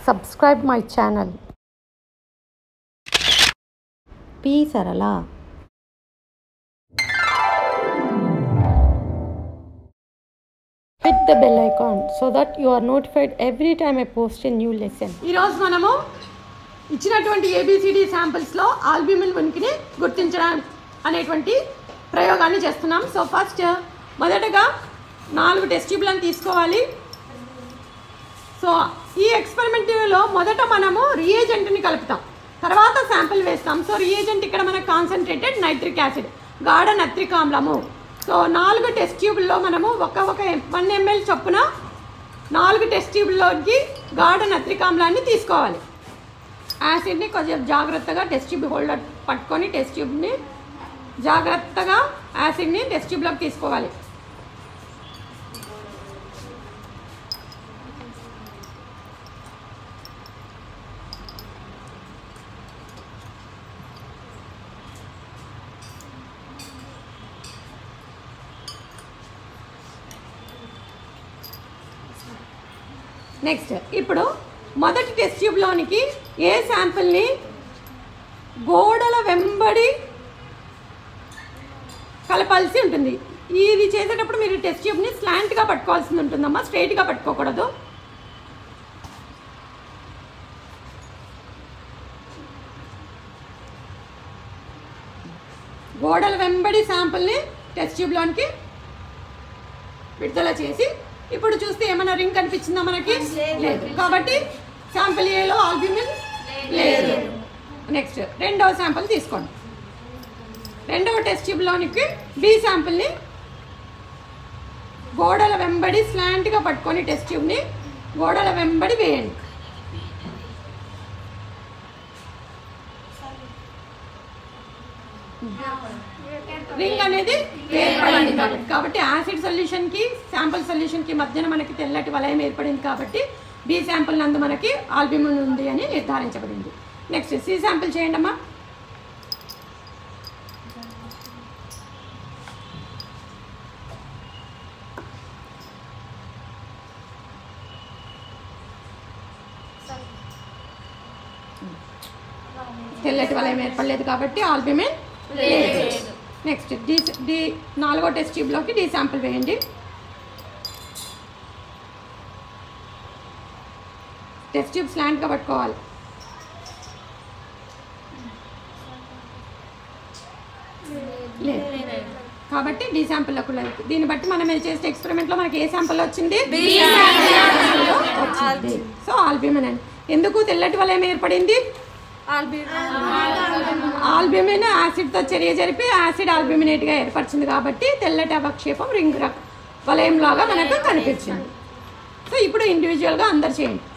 subscribe my channel. P. Sarala. Hit the bell icon so that you are notified every time I post a new lesson. ఈరోజు మనము ఇచ్చినటువంటి A B C D శాంపిల్స్లో albumin ఉనికిని గుర్తించడం అనేటువంటి ప్రయోగాన్ని చేస్తున్నాం సో ఫస్ట్ మొదటగా నాలుగు టెస్ట్ ట్యూబ్లను తీసుకోవాలి సో ఈ ఎక్స్పెరిమెంట్లో మొదట మనము రియేజెంట్ని కలుపుతాం తర్వాత శాంపిల్ వేస్తాం సో రియేజెంట్ ఇక్కడ మనకు కాన్సన్ట్రేటెడ్ నైట్రిక్ యాసిడ్ గాఢ నత్రిక ఆమ్లము సో నాలుగు టెస్ట్ ట్యూబ్లో మనము ఒక ఒక వన్ ఎంఎల్ చొప్పున నాలుగు టెస్ట్ ట్యూబ్లోకి గాఢ నత్రికామ్లాన్ని తీసుకోవాలి యాసిడ్ని కొంచెం జాగ్రత్తగా టెస్ట్ ట్యూబ్ హోల్డర్ పట్టుకొని టెస్ట్ ట్యూబ్ని జాగ్రత్తగా యాసిడ్ని టెస్ట్ ట్యూబ్లోకి తీసుకోవాలి నెక్స్ట్ ఇప్పుడు మొదటి టెస్ట్ ట్యూబ్లోనికి ఏ శాంపిల్ని గోడల వెంబడి కలపాల్సి ఉంటుంది ఇది చేసేటప్పుడు మీరు టెస్ట్ ట్యూబ్ని స్లాంట్గా పట్టుకోవాల్సి ఉంటుందమ్మా స్ట్రైట్గా పట్టుకోకూడదు గోడల వెంబడి శాంపుల్ని టెస్ట్ ట్యూబ్లోనికి విడుదల చేసి ఇప్పుడు చూస్తే ఏమైనా రింగ్ కనిపించిందా మనకి లేదు కాబట్టి శాంపిల్ ఏలో ఆల్బ్యూమిన్ లేదు నెక్స్ట్ రెండవ శాంపిల్ తీసుకోండి రెండవ టెస్ట్ ట్యూబ్లోనికి బి శాంపిల్ని గోడల వెంబడి స్లాంట్గా పట్టుకొని టెస్ట్ ట్యూబ్ని గోడల వెంబడి వేయండి రింగ్ అనేది ఏర్పడింది కాబట్టి కాబట్టి యాసిడ్ సొల్యూషన్కి శాంపుల్ సొల్యూషన్కి మధ్యన మనకి తెల్లటి వలయం ఏర్పడింది కాబట్టి బి శాంపుల్ నందు మనకి ఆల్బ్యూమిన్ ఉంది అని నిర్ధారించబడింది నెక్స్ట్ సి శాంపుల్ చేయండి అమ్మా తెల్లటి వలయం ఏర్పడలేదు కాబట్టి ఆల్బ్యూమిన్ లేదు నెక్స్ట్ డి డి నాలుగో టెస్ట్ ట్యూబ్లోకి డి శాంపుల్ వేయండి టెస్ట్ ట్యూబ్ స్లాంట్గా పట్టుకోవాలి లేదు కాబట్టి డి శాంపుల్లకు లేదు దీన్ని బట్టి మనం చేసే ఎక్స్పెరిమెంట్లో మనకి ఏ శాంపుల్ వచ్చింది వచ్చింది సో ఆల్బ్యూమిన్ అని ఎందుకు తెల్లటి వలయం ఏర్పడింది ఆల్బ్యూమిన్ యాసిడ్తో చర్య జరిపి యాసిడ్ ఆల్బ్యూమినేట్గా ఏర్పరిచింది కాబట్టి తెల్లటి అవక్షేపం రింగ్ వలయం లాగా మనకు కనిపించింది సో ఇప్పుడు ఇండివిజువల్గా అందరు చేయండి